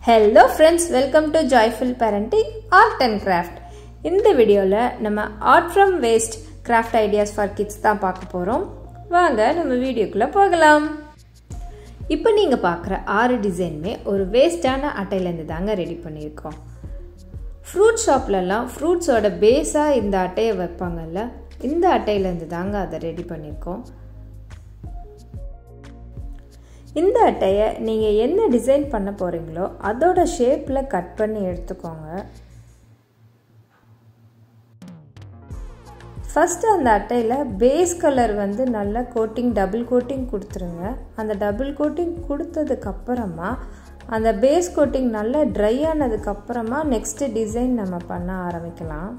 hello friends welcome to joyful parenting art and craft இந்த வீடியோவில் நம்ம art from waste craft ideas for kids தான் பார்க்க போகிறோம் வாங்க நம்ம வீடியோக்குள்ளே போகலாம் இப்போ நீங்கள் பார்க்குற ஆறு டிசைனுமே ஒரு வேஸ்டான அட்டையிலேருந்து தாங்க ரெடி பண்ணியிருக்கோம் ஃப்ரூட் ஷாப்லலாம் ஃப்ரூட்ஸோட பேஸாக இந்த அட்டையை வைப்பாங்கல்ல இந்த அட்டையிலேருந்து தாங்க அதை ரெடி பண்ணியிருக்கோம் இந்த அட்டையை நீங்கள் என்ன டிசைன் பண்ண போகிறீங்களோ அதோட ஷேப்பில் கட் பண்ணி எடுத்துக்கோங்க ஃபஸ்ட்டு அந்த அட்டையில் பேஸ் கலர் வந்து நல்லா கோட்டிங் டபுள் கோட்டிங் கொடுத்துருங்க அந்த டபுள் கோட்டிங் கொடுத்ததுக்கப்புறமா அந்த பேஸ் கோட்டிங் நல்லா ட்ரை ஆனதுக்கப்புறமா நெக்ஸ்ட்டு டிசைன் நம்ம பண்ண ஆரம்பிக்கலாம்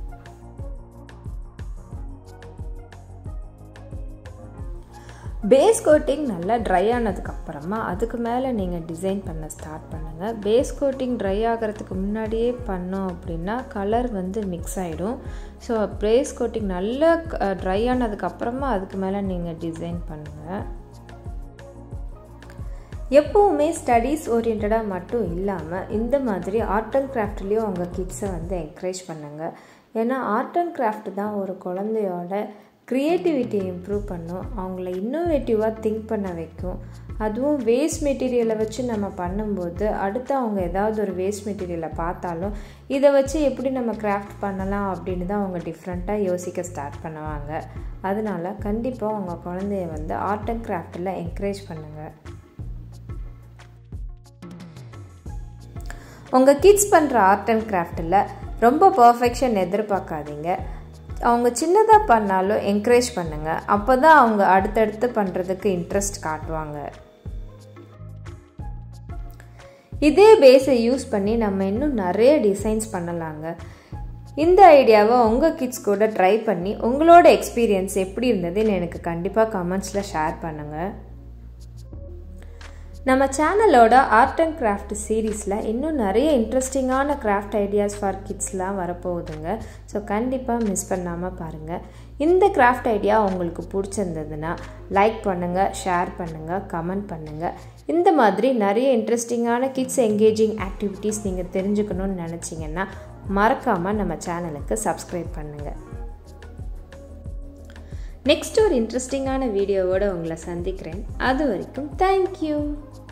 பேஸ் கோட்டிங் நல்லா ட்ரை ஆனதுக்கப்புறமா அதுக்கு மேலே நீங்கள் டிசைன் பண்ண ஸ்டார்ட் பண்ணுங்கள் பேஸ் கோட்டிங் ட்ரை ஆகிறதுக்கு முன்னாடியே பண்ணோம் அப்படின்னா கலர் வந்து மிக்ஸ் ஆகிடும் ஸோ பேஸ் கோட்டிங் நல்லா ட்ரை ஆனதுக்கப்புறமா அதுக்கு மேலே நீங்கள் டிசைன் பண்ணுங்கள் எப்போவுமே ஸ்டடீஸ் ஓரியன்டாக மட்டும் இல்லாமல் இந்த மாதிரி ஆர்ட் அண்ட் கிராஃப்ட்லேயும் உங்கள் கிட்ஸை வந்து என்கரேஜ் பண்ணுங்கள் ஏன்னா ஆர்ட் அண்ட் கிராஃப்ட் தான் ஒரு குழந்தையோட க்ரியேட்டிவிட்டி இம்ப்ரூவ் பண்ணும் அவங்கள இன்னோவேட்டிவாக திங்க் பண்ண வைக்கும் அதுவும் வேஸ்ட் மெட்டீரியலை வச்சு நம்ம பண்ணும்போது அடுத்து அவங்க ஏதாவது ஒரு வேஸ்ட் மெட்டீரியலை பார்த்தாலும் இதை வச்சு எப்படி நம்ம கிராஃப்ட் பண்ணலாம் அப்படின்னு தான் அவங்க டிஃப்ரெண்ட்டாக யோசிக்க ஸ்டார்ட் பண்ணுவாங்க அதனால கண்டிப்பாக உங்கள் குழந்தைய வந்து ஆர்ட் அண்ட் கிராஃப்டில் என்கரேஜ் பண்ணுங்கள் உங்கள் கிட்ஸ் பண்ணுற ஆர்ட் அண்ட் கிராஃப்டில் ரொம்ப பர்ஃபெக்ஷன் எதிர்பார்க்காதீங்க அவங்க சின்னதாக பண்ணாலும் என்கரேஜ் பண்ணுங்கள் அப்போ தான் அவங்க அடுத்தடுத்து பண்ணுறதுக்கு இன்ட்ரெஸ்ட் காட்டுவாங்க இதே பேஸை யூஸ் பண்ணி நம்ம இன்னும் நிறைய டிசைன்ஸ் பண்ணலாங்க இந்த ஐடியாவை உங்கள் கிட்ஸ் கூட ட்ரை பண்ணி உங்களோட எக்ஸ்பீரியன்ஸ் எப்படி இருந்ததுன்னு எனக்கு கண்டிப்பாக கமெண்ட்ஸில் ஷேர் பண்ணுங்கள் நம்ம சேனலோட ஆர்ட் அண்ட் கிராஃப்ட் சீரீஸில் இன்னும் நிறைய இன்ட்ரெஸ்டிங்கான கிராஃப்ட் ஐடியாஸ் ஃபார் கிட்ஸ்லாம் வரப்போகுதுங்க ஸோ கண்டிப்பாக மிஸ் பண்ணாமல் பாருங்கள் இந்த கிராஃப்ட் ஐடியா உங்களுக்கு பிடிச்சிருந்ததுன்னா லைக் பண்ணுங்கள் ஷேர் பண்ணுங்கள் கமெண்ட் பண்ணுங்கள் இந்த மாதிரி நிறைய இன்ட்ரெஸ்டிங்கான கிட்ஸ் என்கேஜிங் ஆக்டிவிட்டீஸ் நீங்கள் தெரிஞ்சுக்கணும்னு நினச்சிங்கன்னா மறக்காமல் நம்ம சேனலுக்கு சப்ஸ்கிரைப் பண்ணுங்கள் நெக்ஸ்ட் ஒரு இன்ட்ரெஸ்டிங்கான வீடியோவோடு உங்களை சந்திக்கிறேன் அது வரைக்கும் தேங்க்யூ